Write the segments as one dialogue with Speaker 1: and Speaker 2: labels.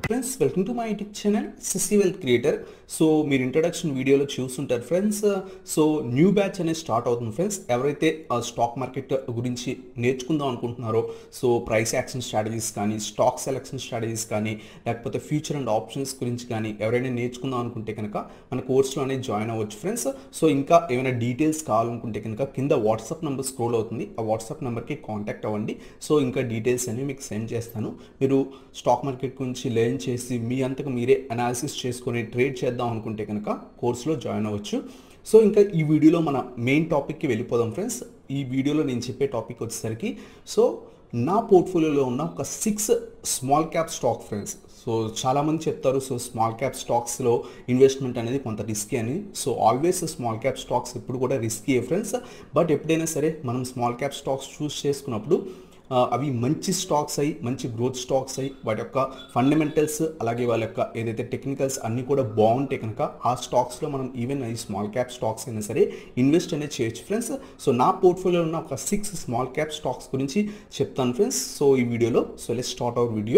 Speaker 1: friends welcome to my YouTube channel CC wealth creator so మీరు introduction వీడియోలో చూస్తుంటారు friends so new batch అనేది start అవుతుంది friends ఎవరైతే స్టాక్ మార్కెట్ గురించి నేర్చుకుందాం అనుకుంటున్నారో సో ప్రైస్ యాక్షన్ స్ట్రాటజీస్ కానీ స్టాక్ సెలెక్షన్ స్ట్రాటజీస్ కానీ లేకపోతే ఫ్యూచర్ అండ్ ఆప్షన్స్ గురించి కానీ ఎవరైనా నేర్చుకుందాం అనుకుంటే కనుక మన కోర్సులో అనేది జాయిన్ అవ్వచ్చు ఫ్రెండ్స్ సో ఇంకా ఏమైనా డీటెయిల్స్ కావాలనుకుంటే కనుక కింద వాట్సాప్ నెంబర్ స్క్రోల్ అవుతుంది ఆ వాట్సాప్ నెంబర్కి కాంటాక్ట్ అవ్వండి సో ఇంకా డీటెయిల్స్ అన్ని మీకు సెండ్ చేస్తాను మీరు స్టాక్ మార్కెట్ గురించి లెర్న్ చేసి మీ అంతకు మీరే అనాలిసిస్ చేసుకొని ట్రేడ్ చేద్దాం అనుకుంటే కనుక కోర్సులో జాయిన్ అవ్వచ్చు సో ఇంకా ఈ వీడియోలో మన మెయిన్ టాపిక్కి వెళ్ళిపోదాం ఫ్రెండ్స్ ఈ వీడియోలో నేను చెప్పే టాపిక్ వచ్చేసరికి సో నా పోర్ట్ఫోలియోలో ఉన్న ఒక six small cap stock friends so చాలామంది చెప్తారు సో స్మాల్ క్యాప్ స్టాక్స్లో ఇన్వెస్ట్మెంట్ అనేది కొంత రిస్కీ అని so always small cap stocks ఎప్పుడు కూడా రిస్కీ ఫ్రెండ్స్ బట్ ఎప్పుడైనా సరే మనం స్మాల్ క్యాప్ స్టాక్స్ చూస్ చేసుకున్నప్పుడు ఆ, అవి మంచి స్టాక్స్ అయ్యి మంచి గ్రోత్ స్టాక్స్ అయ్యి వాటి యొక్క ఫండమెంటల్స్ అలాగే వాళ్ళ యొక్క ఏదైతే టెక్నికల్స్ అన్నీ కూడా బాగుంటే కనుక ఆ స్టాక్స్లో మనం ఈవెన్ ఈ స్మాల్ క్యాప్ స్టాక్స్ అయినా సరే ఇన్వెస్ట్ అనేది చేయొచ్చు ఫ్రెండ్స్ సో నా పోర్ట్ఫోలియోలో ఉన్న ఒక సిక్స్ స్మాల్ క్యాప్ స్టాక్స్ గురించి చెప్తాను ఫ్రెండ్స్ సో ఈ వీడియోలో so let start our video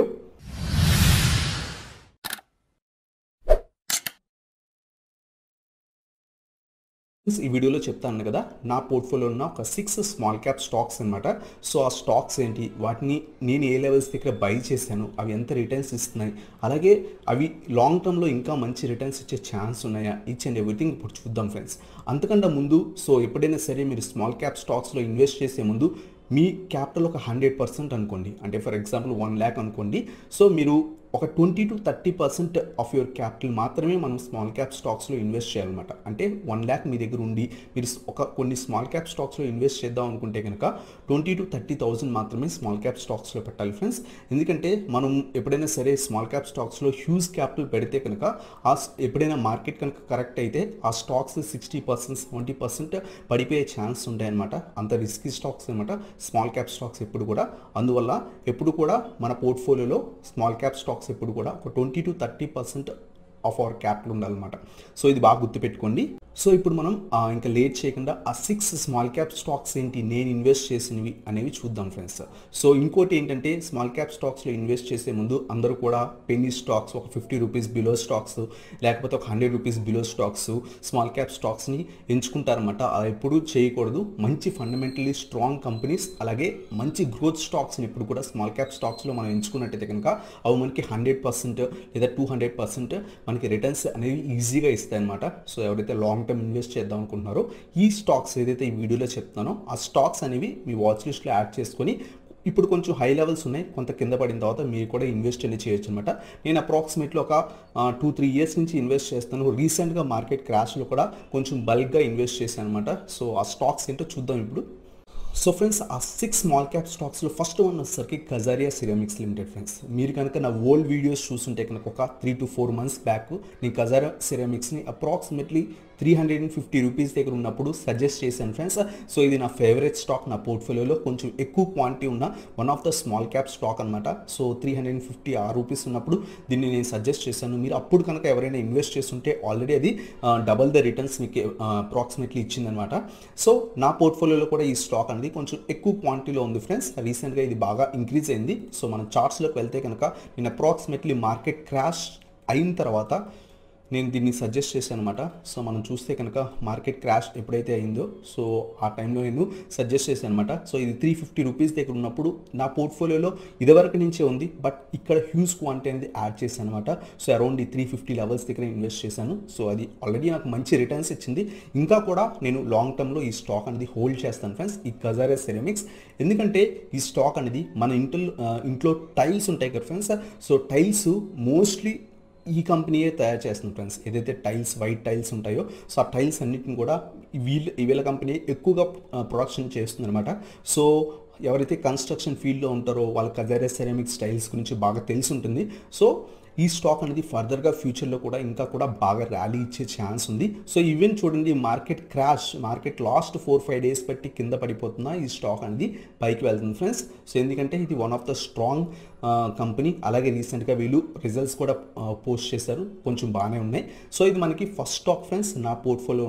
Speaker 1: friends, ఈ వీడియోలో చెప్తాను కదా నా పోర్ట్ఫోలియో ఉన్న ఒక సిక్స్ స్మాల్ క్యాప్ స్టాక్స్ అనమాట సో ఆ స్టాక్స్ ఏంటి వాటిని నేను ఏ లెవెల్స్ దగ్గర బై చేశాను అవి ఎంత రిటర్న్స్ ఇస్తున్నాయి అలాగే అవి లాంగ్ టర్మ్లో ఇంకా మంచి రిటర్న్స్ ఇచ్చే ఛాన్స్ ఉన్నాయా ఈచ్ అండ్ ఎవ్రీథింగ్ ఇప్పుడు చూద్దాం ఫ్రెండ్స్ అంతకంటే ముందు సో ఎప్పుడైనా సరే మీరు స్మాల్ క్యాప్ స్టాక్స్లో ఇన్వెస్ట్ చేసే ముందు మీ క్యాపిటల్ ఒక హండ్రెడ్ పర్సెంట్ అనుకోండి అంటే ఫర్ ఎగ్జాంపుల్ వన్ ల్యాక్ అనుకోండి సో మీరు ఒక twenty to thirty percent of your capital మాత్రమే మనం స్మాల్ క్యాప్ స్టాక్స్లో ఇన్వెస్ట్ చేయాలన్నమాట అంటే వన్ ల్యాక్ మీ దగ్గర ఉండి మీరు ఒక కొన్ని స్మాల్ క్యాప్ స్టాక్స్లో ఇన్వెస్ట్ చేద్దాం అనుకుంటే కనుక ట్వంటీ టు థర్టీ థౌసండ్ మాత్రమే స్మాల్ క్యాప్ స్టాక్స్లో పెట్టాలి ఫ్రెండ్స్ ఎందుకంటే మనం ఎప్పుడైనా సరే స్మాల్ క్యాప్ స్టాక్స్లో హ్యూజ్ క్యాపిటల్ పెడితే కనుక ఆ స్- ఎప్పుడైనా మార్కెట్ కనుక కరెక్ట్ అయితే ఆ stocks sixty percent seventy percent పడిపోయే ఛాన్స్ ఉంటాయన్నమాట అంత రిస్కీ స్టాక్స్ అనమాట స్మాల్ క్యాప్ స్టాక్స్ ఎప్పుడు కూడా అందువల్ల ఎప్పుడు కూడా మన పోర్ట్ఫోలియోలో స్మాల్ క్యాప్ స్టాక్స్ ఎప్పుడు కూడా ఒక twenty to thirty percent of our capital ఉండాలన్నమాట సో ఇది బాగా గుర్తుపెట్టుకోండి సో ఇప్పుడు మనం ఆ, ఇంకా లేట్ చేయకుండా ఆ సిక్స్ స్మాల్ క్యాప్ స్టాక్స్ ఏంటి నేను ఇన్వెస్ట్ చేసినవి అనేవి చూద్దాం ఫ్రెండ్స్ సో ఇంకోటి ఏంటంటే స్మాల్ క్యాప్ స్టాక్స్లో ఇన్వెస్ట్ చేసే ముందు అందరూ కూడా పెన్నీ స్టాక్స్ ఒక ఫిఫ్టీ రూపీస్ బిలో స్టాక్స్ లేకపోతే ఒక hundred rupees below stocks small cap స్టాక్స్ని ఎంచుకుంటారన్నమాట అలా ఎప్పుడూ చేయకూడదు మంచి ఫండమెంటలీ స్ట్రాంగ్ కంపెనీస్ అలాగే మంచి గ్రోత్ స్టాక్స్ని ఇప్పుడు కూడా స్మాల్ క్యాప్ స్టాక్స్లో మనం ఎంచుకున్నట్టయితే కనుక అవి మనకి హండ్రెడ్ పర్సెంట్ లేదా టూ హండ్రెడ్ పర్సెంట్ మనకి రిటర్న్స్ అనేవి ఈజీగా ఇస్తాయి అనమాట సో ఎవరైతే లాంగ్ టర్మ్ ఇన్వెస్ట్ చేద్దాం అనుకుంటున్నారో ఈ స్టాక్స్ ఏదైతే ఈ వీడియోలో చెప్తానో ఆ స్టాక్స్ అనేవి మీ వాచ్ లిస్ట్లో యాడ్ చేసుకొని ఇప్పుడు కొంచెం హై లెవెల్స్ ఉన్నాయి కొంత కింద పడిన తర్వాత మీరు కూడా ఇన్వెస్ట్ అనేది చేయొచ్చు అనమాట నేను అప్రాక్సిమేట్లీ ఒక టూ త్రీ ఇయర్స్ నుంచి ఇన్వెస్ట్ చేస్తాను రీసెంట్గా మార్కెట్ క్రాష్లో కూడా కొంచెం బల్క్గా ఇన్వెస్ట్ చేశాను అనమాట సో ఆ స్టాక్స్ ఏంటో చూద్దాం ఇప్పుడు సో ఫ్రెండ్స్ ఆ సిక్స్ స్మాల్ క్యాప్ స్టాక్స్లో ఫస్ట్ వన్ వచ్చేసరికి కజారియా సిరామిక్స్ లిమిటెడ్ ఫ్రెండ్స్ మీరు కనుక నా ఓల్డ్ వీడియోస్ చూస్తుంటే కనుక ఒక three to four months back నేను కజారియా సిరామిక్స్ని approximately three hundred and fifty rupees దగ్గర ఉన్నప్పుడు సజెస్ట్ చేశాను ఫ్రెండ్స్ సో ఇది నా ఫేవరెట్ స్టాక్ నా పోర్ట్ఫోలియోలో కొంచెం ఎక్కువ క్వాంటిటీ ఉన్న one of the small cap stock అనమాట so three hundred and fifty ఆ రూపీస్ ఉన్నప్పుడు దీన్ని నేను సజెస్ట్ చేశాను మీరు అప్పుడు కనుక ఎవరైనా ఇన్వెస్ట్ చేస్తుంటే ఆల్రెడీ అది డబల్ ద రిటర్న్స్ మీకు అప్రాక్సిమేట్లీ ఇచ్చిందనమాట సో నా పోర్ట్ఫోలియోలో కూడా ఈ స్టాక్ అనేది కొంచెం ఎక్కువ క్వాంటిటీలో ఉంది ఫ్రెండ్స్ రీసెంట్గా ఇది బాగా ఇంక్రీజ్ అయింది సో మనం చార్ట్స్లోకి వెళ్తే కనుక నేను అప్రాక్సిమేట్లీ మార్కెట్ క్రాష్ అయిన తర్వాత నేను దీన్ని సజెస్ట్ చేశాను అనమాట సో మనం చూస్తే కనుక మార్కెట్ క్రాష్ ఎప్పుడైతే అయిందో సో ఆ టైంలో నేను సజెస్ట్ చేశాను అనమాట సో ఇది త్రీ ఫిఫ్టీ రూపీస్ దగ్గర ఉన్నప్పుడు నా పోర్ట్ఫోలియోలో ఇదివరకు నుంచే ఉంది బట్ ఇక్కడ హ్యూజ్ క్వాంటిటీ అనేది యాడ్ చేశాను అనమాట సో అరౌండ్ ఈ త్రీ ఫిఫ్టీ లెవెల్స్ దగ్గర ఇన్వెస్ట్ చేశాను సో అది ఆల్రెడీ నాకు మంచి రిటర్న్స్ ఇచ్చింది ఇంకా కూడా నేను లాంగ్ టర్మ్లో ఈ స్టాక్ అనేది హోల్డ్ చేస్తాను ఫ్రెండ్స్ ఈ కజారే సెరమిక్స్ ఎందుకంటే ఈ స్టాక్ అనేది మన ఇంట్లో ఇంట్లో టైల్స్ ఉంటాయి కదా ఫ్రెండ్స్ సో టైల్స్ మోస్ట్లీ ఈ కంపెనీయే తయారు చేస్తుంది ఫ్రెండ్స్ ఏదైతే టైల్స్ వైట్ టైల్స్ ఉంటాయో సో ఆ టైల్స్ అన్నిటిని కూడా వీళ్ళ వీళ్ళ కంపెనీ ఎక్కువగా ప్రొడక్షన్ చేస్తుంది అనమాట సో ఎవరైతే కన్స్ట్రక్షన్ ఫీల్డ్లో ఉంటారో వాళ్ళ కజారే సెరామిక్స్ టైల్స్ గురించి బాగా తెలిసి ఉంటుంది సో ఈ స్టాక్ అనేది ఫర్దర్గా ఫ్యూచర్లో కూడా ఇంకా కూడా బాగా ర్యాలీ ఇచ్చే ఛాన్స్ ఉంది సో ఈవెన్ చూడండి market crash market last four five days బట్టి కింద పడిపోతున్నా ఈ స్టాక్ అనేది పైకి వెళ్తుంది ఫ్రెండ్స్ సో ఎందుకంటే ఇది one of the strong company అలాగే రీసెంట్గా వీళ్ళు రిజల్ట్స్ కూడా పోస్ట్ చేశారు కొంచెం బాగానే ఉన్నాయి సో ఇది మనకి ఫస్ట్ స్టాక్ ఫ్రెండ్స్ నా పోర్ట్ఫోలియో ఉన్న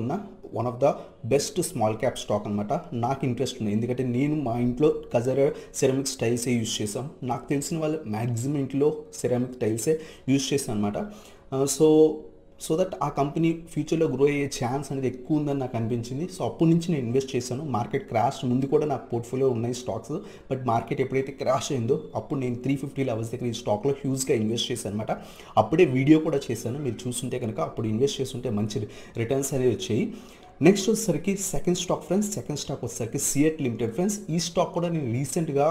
Speaker 1: one of the best small cap stock అనమాట నాకు ఇంట్రెస్ట్ ఉంది ఎందుకంటే నేను మా ఇంట్లో కజరా సెరామిక్ స్టైల్సే యూజ్ చేసాం నాకు తెలిసిన వాళ్ళు మ్యాక్సిమం ఇంట్లో సెరామిక్ టైల్సే యూజ్ చేస్తాను అనమాట సో సో దట్ ఆ కంపెనీ ఫ్యూచర్లో గ్రో అయ్యే ఛాన్స్ అనేది ఎక్కువ ఉందని నాకు అనిపించింది సో అప్పటి నుంచి నేను ఇన్వెస్ట్ చేశాను మార్కెట్ క్రాష్ ముందు కూడా నాకు పోర్ట్ఫోలియో ఉన్నాయి స్టాక్స్ బట్ మార్కెట్ ఎప్పుడైతే క్రాష్ అయిందో అప్పుడు నేను త్రీ ఫిఫ్టీ లెవెల్స్ దగ్గర ఈ స్టాక్లో హ్యూజ్గా ఇన్వెస్ట్ చేశాను అనమాట అప్పుడే వీడియో కూడా చేశాను మీరు చూస్తుంటే కనుక అప్పుడు ఇన్వెస్ట్ చేస్తుంటే మంచి రిటర్న్స్ అనేవి వచ్చాయి నెక్స్ట్ వచ్చేసరికి second stock friends second stock వచ్చేసరికి సిఎట్ లిమిటెడ్ ఫ్రెండ్స్ ఈ స్టాక్ కూడా నేను రీసెంట్గా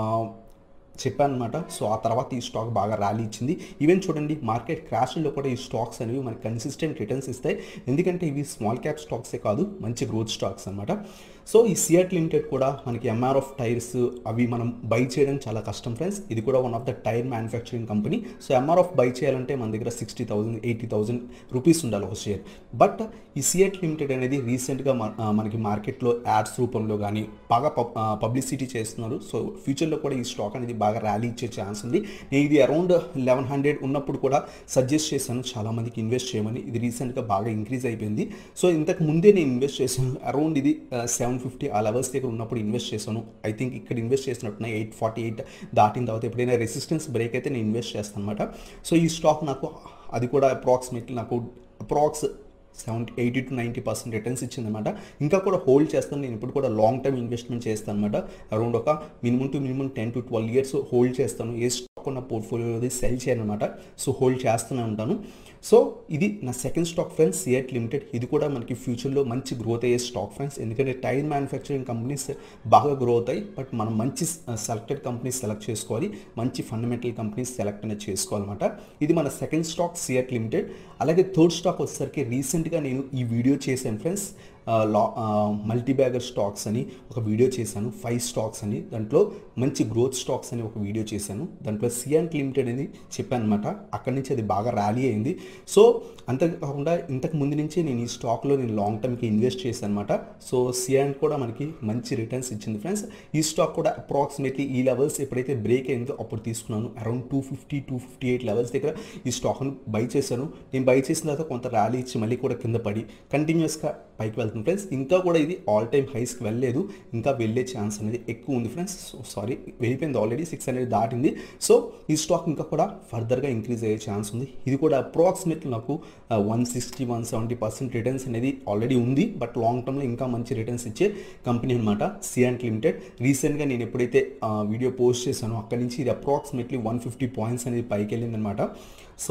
Speaker 1: చెప్పాను అనమాట సో ఆ తర్వాత ఈ స్టాక్ బాగా ర్యాలీ ఇచ్చింది ఈవెన్ చూడండి మార్కెట్ క్రాష్లో కూడా ఈ స్టాక్స్ అనేవి మనకి కన్సిస్టెంట్ రిటర్న్స్ ఇస్తాయి ఎందుకంటే ఇవి స్మాల్ క్యాప్ స్టాక్సే కాదు మంచి గ్రోత్ స్టాక్స్ అనమాట సో ఈ సియాట్ లిమిటెడ్ కూడా మనకి ఎంఆర్ఎఫ్ టైర్స్ అవి మనం బై చేయడం చాలా కష్టం ఫ్రెండ్స్ ఇది కూడా one of the tyre manufacturing company so MRF buy చేయాలంటే మన దగ్గర sixty thousand eighty thousand rupees ఉండాలి ఒక షేర్ బట్ ఈ సియాట్ లిమిటెడ్ అనేది రీసెంట్గా మనకి మార్కెట్లో యాడ్స్ రూపంలో కానీ బాగా పబ్లిసిటీ చేస్తున్నారు సో ఫ్యూచర్లో కూడా ఈ స్టాక్ అనేది బాగా ర్యాలీ ఇచ్చే ఛాన్స్ ఉంది నేను ఇది అరౌండ్ లెవెన్ హండ్రెడ్ ఉన్నప్పుడు కూడా సజెస్ట్ చేశాను చాలామందికి ఇన్వెస్ట్ చేయమని ఇది రీసెంట్గా బాగా ఇంక్రీజ్ అయిపోయింది సో ఇంతకు ముందే నేను ఇన్వెస్ట్ చేశాను అరౌండ్ ఇది సెవెన్ ఫిఫ్టీ ఆ లెవెల్స్ దగ్గర ఉన్నప్పుడు ఇన్వెస్ట్ చేశాను ఐ థింక్ ఇక్కడ ఇన్వెస్ట్ చేసినట్టున్నా ఎయిట్ ఫార్టీ ఎయిట్ దాటిన తర్వాత ఎప్పుడైనా రెసిస్టెన్స్ బ్రేక్ అయితే నేను ఇన్వెస్ట్ చేస్తాను అనమాట సో ఈ స్టాక్ నాకు అది కూడా అప్రాక్సిమేట్లీ నాకు approx seventy eighty to ninety percent returns ఇచ్చిందన్నమాట ఇంకా కూడా హోల్డ్ చేస్తాను నేను ఇప్పుడు కూడా లాంగ్ టర్మ్ ఇన్వెస్ట్మెంట్ చేస్తాను అనమాట అరౌండ్ ఒక minimum to minimum ten to twelve years hold చేస్తాను ఏ స్టాక్ ఉన్న పోర్ట్ఫోలియోది సెల్ చేయను అనమాట సో హోల్డ్ చేస్తూనే ఉంటాను సో ఇది నా second stock friends CEAT limited ఇది కూడా మనకి ఫ్యూచర్లో మంచి గ్రోత్ అయ్యే స్టాక్ ఫ్రెండ్స్ ఎందుకంటే టైర్ మ్యానుఫ్యాక్చరింగ్ కంపెనీస్ బాగా గ్రో అవుతాయి బట్ మనం మంచి సెలెక్టెడ్ కంపెనీస్ సెలెక్ట్ చేసుకోవాలి మంచి ఫండమెంటల్ కంపెనీస్ సెలెక్ట్ అనేది చేసుకోవాలన్నమాట ఇది మన సెకండ్ స్టాక్ సిఎట్ లిమిటెడ్ అలాగే థర్డ్ స్టాక్ వచ్చేసరికి రీసెంట్గా నేను ఈ వీడియో చేశాను ఫ్రెండ్స్ లా మల్టీ బ్యాగర్ స్టాక్స్ అని ఒక వీడియో చేశాను ఫైవ్ స్టాక్స్ అని దాంట్లో మంచి గ్రోత్ స్టాక్స్ అని ఒక వీడియో చేశాను దాంట్లో సియాంట్ లిమిటెడ్ అని చెప్పాను అనమాట అక్కడి నుంచి అది బాగా ర్యాలీ అయింది సో అంతేకాకుండా ఇంతకు ముందు నుంచే నేను ఈ స్టాక్లో నేను లాంగ్ టర్మ్కి ఇన్వెస్ట్ చేశాను అనమాట సో సియాంట్ కూడా మనకి మంచి రిటర్న్స్ ఇచ్చింది ఫ్రెండ్స్ ఈ స్టాక్ కూడా అప్రాక్సిమేట్లీ ఈ లెవెల్స్ ఎప్పుడైతే బ్రేక్ అయిందో అప్పుడు తీసుకున్నాను around two fifty two fifty eight levels దగ్గర ఈ స్టాక్ను బై చేశాను నేను బై చేసిన తర్వాత కొంత ర్యాలీ ఇచ్చి మళ్ళీ కూడా కింద పడి కంటిన్యూస్గా పైకి వెళ్తుంది ఫ్రెండ్స్ ఇంకా కూడా ఇది ఆల్ టైమ్ హైస్కి వెళ్ళలేదు ఇంకా వెళ్ళే ఛాన్స్ అనేది ఎక్కువ ఉంది ఫ్రెండ్స్ సో సారీ వెళ్ళిపోయింది ఆల్రెడీ సిక్స్ హండ్రెడ్ దాటింది సో ఈ స్టాక్ ఇంకా కూడా ఫర్దర్గా ఇంక్రీజ్ అయ్యే ఛాన్స్ ఉంది ఇది కూడా అప్రాక్సిమేట్లీ నాకు one sixty one seventy percent returns అనేది ఆల్రెడీ ఉంది బట్ లాంగ్ టర్మ్లో ఇంకా మంచి రిటర్న్స్ ఇచ్చే కంపెనీ అనమాట సియాంట్ లిమిటెడ్ రీసెంట్గా నేను ఎప్పుడైతే వీడియో పోస్ట్ చేశానో అక్కడి నుంచి ఇది అప్రాక్సిమేట్లీ వన్ ఫిఫ్టీ పాయింట్స్ అనేది పైకి వెళ్ళిందనమాట so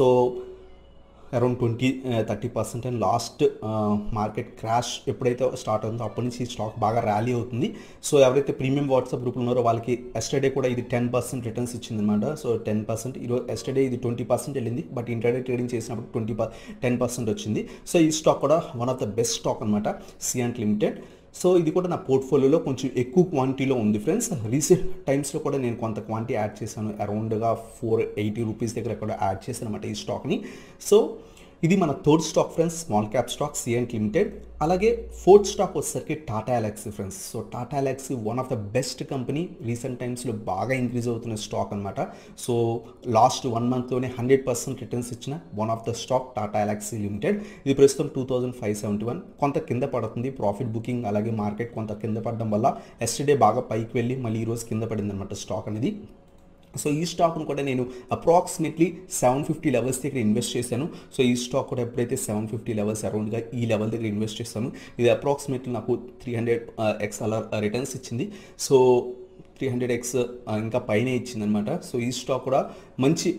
Speaker 1: around twenty thirty percent and last market crash ఎప్పుడైతే స్టార్ట్ అవుతుందో అప్పటి నుంచి ఈ స్టాక్ బాగా ర్యాలీ అవుతుంది సో ఎవరైతే ప్రీమియం వాట్సాప్ గ్రూప్లో ఉన్నారో వాళ్ళకి ఎస్టర్డే కూడా ఇది టెన్ పర్సెంట్ రిటర్న్స్ ఇచ్చిందనమాట సో టెన్ పర్సెంట్ ఈరోజు ఎస్టర్డే ఇది ట్వంటీ పర్సెంట్ వెళ్ళింది బట్ ఇంటర్డే ట్రేడింగ్ చేసినప్పుడు ట్వంటీ టెన్ పర్సెంట్ వచ్చింది సో ఈ స్టాక్ కూడా one of the best stock అనమాట సియాంట్ లిమిటెడ్ సో ఇది కూడా నా పోర్ట్ఫోలియోలో కొంచెం ఎక్కువ క్వాంటిటీలో ఉంది ఫ్రెండ్స్ రీసెంట్ టైమ్స్లో కూడా నేను కొంత క్వాంటిటీ యాడ్ చేశాను అరౌండ్గా ఫోర్ ఎయిటీ రూపీస్ దగ్గర కూడా యాడ్ చేశాను అనమాట ఈ స్టాక్ని సో ఇది మన third stock friends small cap stock Cyient limited అలాగే ఫోర్త్ స్టాక్ వచ్చేసరికి Tata Elxsi friends so Tata Elxsi one of the best company recent టైమ్స్లో బాగా ఇంక్రీజ్ అవుతున్న స్టాక్ అనమాట సో లాస్ట్ వన్ మంత్లోనే హండ్రెడ్ పర్సెంట్ రిటర్న్స్ ఇచ్చిన one of the stock Tata Elxsi limited ఇది ప్రస్తుతం two thousand five seventy one కొంత కింద పడుతుంది ప్రాఫిట్ బుకింగ్ అలాగే మార్కెట్ కొంత కింద పడడం వల్ల ఎస్టర్డే బాగా పైకి వెళ్ళి మళ్ళీ ఈరోజు కింద పడింది అనమాట స్టాక్ అనేది సో ఈ స్టాక్ను కూడా నేను అప్రాక్సిమేట్లీ సెవెన్ ఫిఫ్టీ లెవెల్స్ దగ్గర ఇన్వెస్ట్ చేశాను సో ఈ స్టాక్ కూడా ఎప్పుడైతే సెవెన్ ఫిఫ్టీ లెవెల్స్ అరౌండ్గా ఈ లెవెల్ దగ్గర ఇన్వెస్ట్ చేశాను ఇది అప్రాక్సిమేట్లీ నాకు త్రీ హండ్రెడ్ ఎక్స్ అలా రిటర్న్స్ ఇచ్చింది సో త్రీ హండ్రెడ్ ఎక్స్ ఇంకా పైనే ఇచ్చిందనమాట సో ఈ స్టాక్ కూడా మంచి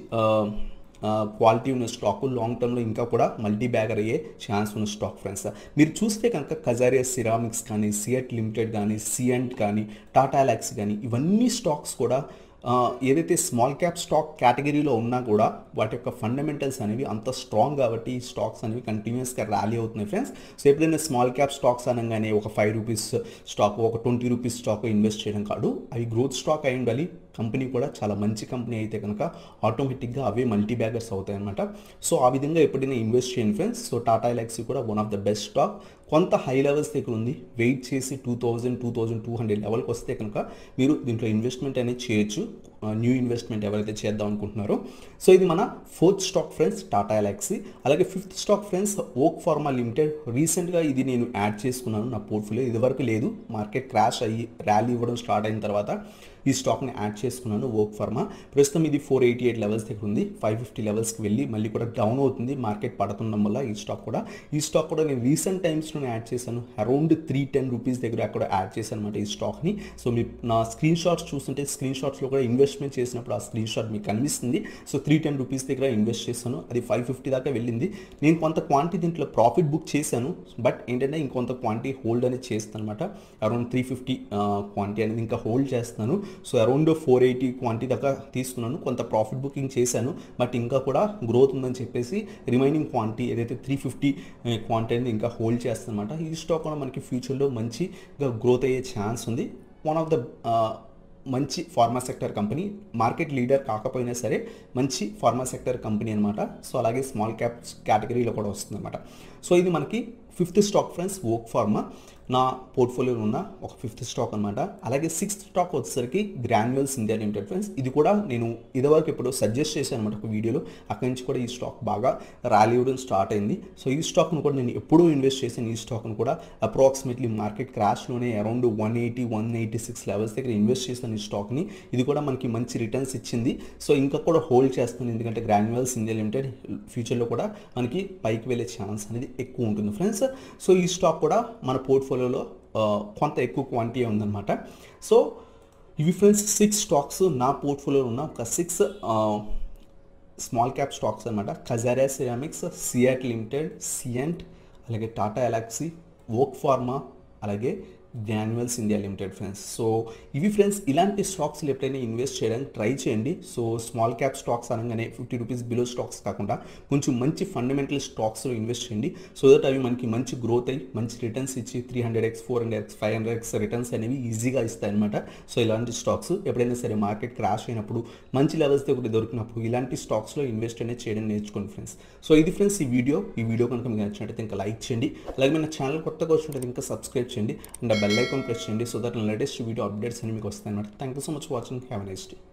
Speaker 1: క్వాలిటీ ఉన్న స్టాక్ లాంగ్ టర్మ్లో ఇంకా కూడా మల్టీ బ్యాగర్ అయ్యే ఛాన్స్ ఉన్న స్టాక్ ఫ్రెండ్స్ మీరు చూస్తే కనుక కజారియా సిరామిక్స్ కానీ సిఎట్ లిమిటెడ్ కానీ సిఎంట్ కానీ టాటా లాక్స్ కానీ ఇవన్నీ స్టాక్స్ కూడా ఏదైతే స్మాల్ క్యాప్ స్టాక్ కేటగిరీలో ఉన్నా కూడా వాటి యొక్క ఫండమెంటల్స్ అనేవి అంత స్ట్రాంగ్ కాబట్టి ఈ స్టాక్స్ అనేవి కంటిన్యూస్గా ర్యాలీ అవుతున్నాయి ఫ్రెండ్స్ సో ఎప్పుడైనా స్మాల్ క్యాప్ స్టాక్స్ అనగానే ఒక ఫైవ్ రూపీస్ స్టాక్ ఒక ట్వంటీ రూపీస్ స్టాక్ ఇన్వెస్ట్ చేయడం కాదు అవి గ్రోత్ స్టాక్ అయి ఉండాలి కంపెనీ కూడా చాలా మంచి కంపెనీ అయితే కనుక ఆటోమేటిక్గా అవే మల్టీ బ్యాగర్స్ అవుతాయి అనమాట సో ఆ విధంగా ఎప్పుడైనా ఇన్వెస్ట్ చేయండి ఫ్రెండ్స్ సో టాటా ఎలక్సీ కూడా one of the best stock కొంత హై లెవెల్స్ దగ్గర ఉంది వెయిట్ చేసి two thousand two thousand two hundred లెవెల్కి వస్తే కనుక మీరు దీంట్లో ఇన్వెస్ట్మెంట్ అనేది చేయొచ్చు న్యూ ఇన్వెస్ట్మెంట్ ఎవరైతే చేద్దాం అనుకుంటున్నారో సో ఇది మన fourth stock friends Tata Elxsi అలాగే fifth stock friends Oak pharma limited రీసెంట్గా ఇది నేను యాడ్ చేసుకున్నాను నా పోర్ట్ఫోలియో ఇదివరకు లేదు మార్కెట్ క్రాష్ అయ్యి ర్యాలీ ఇవ్వడం స్టార్ట్ అయిన తర్వాత ఈ స్టాక్ని యాడ్ చేసుకున్నాను ఓక్ ఫార్మా ప్రస్తుతం ఇది ఫోర్ ఎయిటీ ఎయిట్ లెవెల్స్ దగ్గర ఉంది ఫైవ్ ఫిఫ్టీ లెవెల్స్కి వెళ్ళి మళ్ళీ కూడా డౌన్ అవుతుంది మార్కెట్ పడుతుండడం వల్ల ఈ స్టాక్ కూడా ఈ స్టాక్ కూడా నేను రీసెంట్ టైమ్స్లో యాడ్ చేశాను అరౌండ్ త్రీ టెన్ రూపీస్ దగ్గర అక్కడ యాడ్ చేశాను అనమాట ఈ స్టాక్ని సో మీ నా స్క్రీన్ షాట్స్ చూస్తుంటే స్క్రీన్ షాట్స్లో కూడా ఇన్వెస్ట్మెంట్ చేసినప్పుడు ఆ స్క్రీన్ షాట్ మీకు కనిపిస్తుంది సో త్రీ టెన్ రూపీస్ దగ్గర ఇన్వెస్ట్ చేశాను అది ఫైవ్ ఫిఫ్టీ దాకా వెళ్ళింది నేను కొంత క్వాంటిటీ దీంట్లో ప్రాఫిట్ బుక్ చేశాను బట్ ఏంటంటే ఇంకొంత క్వాంటిటీ హోల్డ్ అనేది చేస్తాను అనమాట అరౌండ్ త్రీ ఫిఫ్టీ క్వాంటిటీ అనేది ఇంకా హోల్డ్ చేస్తాను so around four eighty quantity దాకా తీసుకున్నాను కొంత ప్రాఫిట్ బుకింగ్ చేశాను బట్ ఇంకా కూడా గ్రోత్ ఉందని చెప్పేసి రిమైనింగ్ క్వాంటిటీ ఏదైతే త్రీ ఫిఫ్టీ క్వాంటిటీ అనేది ఇంకా హోల్డ్ చేస్తాను అనమాట ఈ స్టాక్ కూడా మనకి ఫ్యూచర్లో మంచిగా గ్రోత్ అయ్యే ఛాన్స్ ఉంది వన్ ఆఫ్ ద మంచి pharma sector company market leader కాకపోయినా సరే మంచి ఫార్మా సెక్టర్ కంపెనీ అనమాట సో అలాగే స్మాల్ క్యాప్ కేటగిరీలో కూడా వస్తుంది అనమాట సో ఇది మనకి fifth stock friends Oak pharma నా పోర్ట్ఫోలియోలో ఉన్న ఒక ఫిఫ్త్ స్టాక్ అనమాట అలాగే సిక్స్త్ స్టాక్ వచ్చేసరికి గ్రాన్యువల్స్ ఇండియా లిమిటెడ్ ఫ్రెండ్స్ ఇది కూడా నేను ఇదివరకు ఎప్పుడు సజెస్ట్ చేశాను అనమాట ఒక వీడియోలో అక్కడి నుంచి కూడా ఈ స్టాక్ బాగా ర్యాలీ ఇవ్వడం స్టార్ట్ అయింది సో ఈ స్టాక్ను కూడా నేను ఎప్పుడూ ఇన్వెస్ట్ చేశాను ఈ స్టాక్ను కూడా అప్రాక్సిమేట్లీ మార్కెట్ క్రాష్లోనే around one eighty one eighty six levels దగ్గర ఇన్వెస్ట్ చేశాను ఈ స్టాక్ని ఇది కూడా మనకి మంచి రిటర్న్స్ ఇచ్చింది సో ఇంకా కూడా హోల్డ్ చేస్తుంది ఎందుకంటే గ్రాన్యువల్స్ ఇండియా లిమిటెడ్ ఫ్యూచర్లో కూడా మనకి పైకి వెళ్ళే ఛాన్స్ అనేది ఎక్కువ ఉంటుంది ఫ్రెండ్స్ సో ఈ స్టాక్ కూడా మన పోర్ట్ఫోలియోలో కొంత ఎక్కువ క్వాంటిటీ ఉందన్నమాట సో ఇవి ఫ్రెండ్స్ సిక్స్ స్టాక్స్ నా పోర్ట్ఫోలియోలో ఉన్న ఒక సిక్స్ స్మాల్ క్యాప్ స్టాక్స్ అనమాట కజారియా సిరామిక్స్ సియాట్ లిమిటెడ్ సియంట్ అలాగే టాటా ఎలాక్సీ ఓక్ ఫార్మా అలాగే Granules India limited friends so ఇవి ఫ్రెండ్స్ ఇలాంటి స్టాక్స్లో ఎప్పుడైనా ఇన్వెస్ట్ చేయడానికి ట్రై చేయండి సో స్మాల్ క్యాప్ స్టాక్స్ అనగానే ఫిఫ్టీ రూపీస్ బిలో స్టాక్స్ కాకుండా కొంచెం మంచి ఫండమెంటల్ స్టాక్స్లో ఇన్వెస్ట్ చేయండి సో దట్ అవి మనకి మంచి గ్రోత్ అయ్యి మంచి రిటర్న్స్ ఇచ్చి three hundred x four hundred x five hundred x returns అనేవి ఈజీగా ఇస్తాయి అనమాట సో ఇలాంటి స్టాక్స్ ఎప్పుడైనా సరే మార్కెట్ క్రాష్ అయినప్పుడు మంచి లెవెల్స్ దగ్గర దొరికినప్పుడు ఇలాంటి స్టాక్స్లో ఇన్వెస్ట్ అనేది చేయడం నేర్చుకోండి ఫ్రెండ్స్ సో ఇది ఫ్రెండ్స్ ఈ వీడియో ఈ వీడియో కనుక మీకు నచ్చినట్టయితే ఇంకా లైక్ చేయండి అలాగే మన ఛానల్ కొత్తగా వచ్చినట్టయితే ఇంకా సబ్స్క్రైబ్ చేయండి అండ్ బెల్ ఐకాన్ ప్రెస్ చేయండి so that latest video updates అని మీకు వస్తాయి అనమాట thank you so much watching have next day